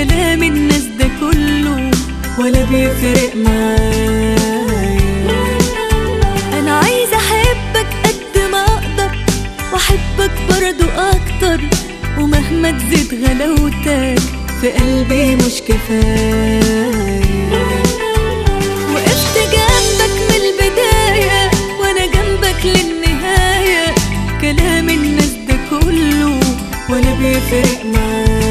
كلام الناس ده كله ولا بيفرق معايا انا عايزه احبك قد ما اقدر واحبك برضو اكتر ومهما تزيد غلاوتك في قلبي مش كفايه وقفت جنبك من البدايه وانا جنبك للنهايه كلام الناس ده كله ولا بيفرق معايا